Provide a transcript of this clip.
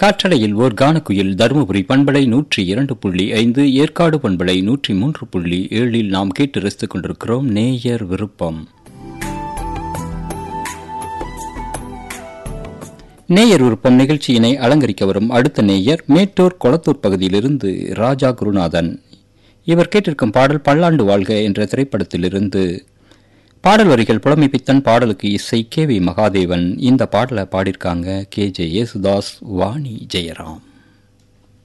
காற்றலையில் ஓர் கானக்குயில் தருமபுரி பண்பலை நூற்றி இரண்டு புள்ளி ஐந்து ஏற்காடு பண்பலை நூற்றி மூன்று புள்ளி ஏழில் நாம் கேட்டு ரசித்துக் கொண்டிருக்கிறோம் நேயர் விருப்பம் நேயர் விருப்பம் நிகழ்ச்சியினை அலங்கரிக்க வரும் அடுத்த நேயர் மேட்டூர் கொளத்தூர் பகுதியிலிருந்து ராஜா குருநாதன் இவர் கேட்டிருக்கும் பாடல் பல்லாண்டு வாழ்க என்ற திரைப்படத்திலிருந்து பாடல் வரிகள் புலமைப்பித்தன் பாடலுக்கு இசை கே வி மகாதேவன் இந்த பாடலை பாடியிருக்காங்க கே ஜே யேசுதாஸ் வாணி ஜெயராம்